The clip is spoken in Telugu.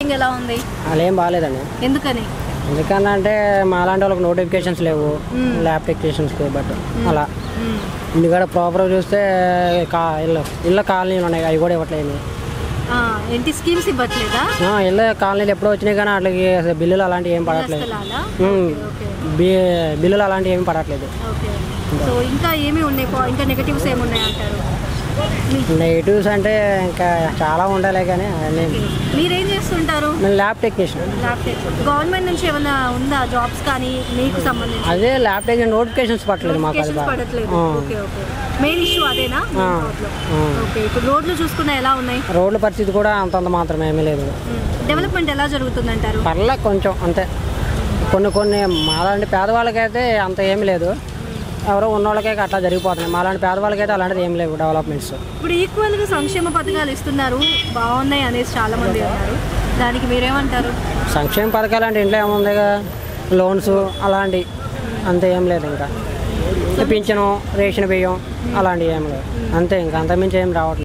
ఎలా ఉంది అలా ఏం బాగాలేదండి ఎందుకని ఎందుకనంటే మా లాంటి వాళ్ళకి నోటిఫికేషన్స్ లేవు ల్యాబ్ టెక్నీషియన్స్కి బట్ అలా మ్మ్. ఇంటికాడ ప్రాపర్గా చూస్తే కా ఇల్లు ఇళ్ళ కాలనీలు ఉన్నాయి అవి కూడా ఇవ్వట్లేదు ఆ, ఏంటి స్కీమ్స్ ఇవ్వట్లేదా ఆ, ఇళ్ళ కాలనీలు ఎప్పుడో వచ్చినాయి కానీ వాటికి అసలు బిల్లులు అలాంటివి ఏం పడట్లేదు స్థలాలా ఉమ్, ఓకే బి బిల్లులు అలాంటివి ఏమి పడట్లేదు ఓకే సో ఇంకా ఏమి ఉన్నాయి పా- ఇంకా నెగటివ్స్ ఏమి ఉన్నాయి అంటారు నెగిటివ్స్ అంటే ఇంకా చాలా ఉండాలి కానీ అన్నీ మీరేం చేస్తుంటారు నేను ల్యాబ్ టెక్నీషియన్ ల్యాప్టాప్ గవర్నమెంట్ నుంచి ఏమైనా ఉందా జాబ్స్ కానీ మీకు సంబంధించి అదే ల్యాబ్ టెక్నీషియన్ నోటిఫికేషన్స్ పట్టలేదు మాకు అది Notifications బాగా. పడట్లేదు ఆ. ఓకే ఓకే మెయిన్ ఇష్యూ అదేనా ఆ, ఆ. ఓకే ఇప్పుడు రోడ్లు చూసుకున్నా ఎలా ఉన్నాయి రోడ్ల పరిస్థితి కూడా అంతంత మాత్రమే ఏమీ లేదు డెవలప్మెంట్ ఎలా జరుగుతుందంటారు పర్లే కొంచెం అంతే కొన్ని కొన్ని మాలాంటి పేదవాళ్ళకైతే అంత ఏమీ లేదు ఎవరో ఉన్నోళ్ళకైతే అట్లా జరిగిపోతున్నాయి మాలాంటి పేదవాళ్ళకైతే అలాంటిది ఏం లేవు డెవలప్మెంట్స్ ఇప్పుడు ఈక్వల్ గా సంక్షేమ పథకాలు ఇస్తున్నారు బాగున్నాయి అనేసి చాలా మంది అన్నారు దానికి మీరేమంటారు సంక్షేమ పథకాలు అంటే ఇంట్లో ఏముంది లోన్స్ అలాంటి అంతే ఏం లేదు ఇంకా పింఛను రేషన్ బియ్యం అలాంటివి ఏం లేవు అంతే ఇంకా అంతమించి ఏం రావట్లేదు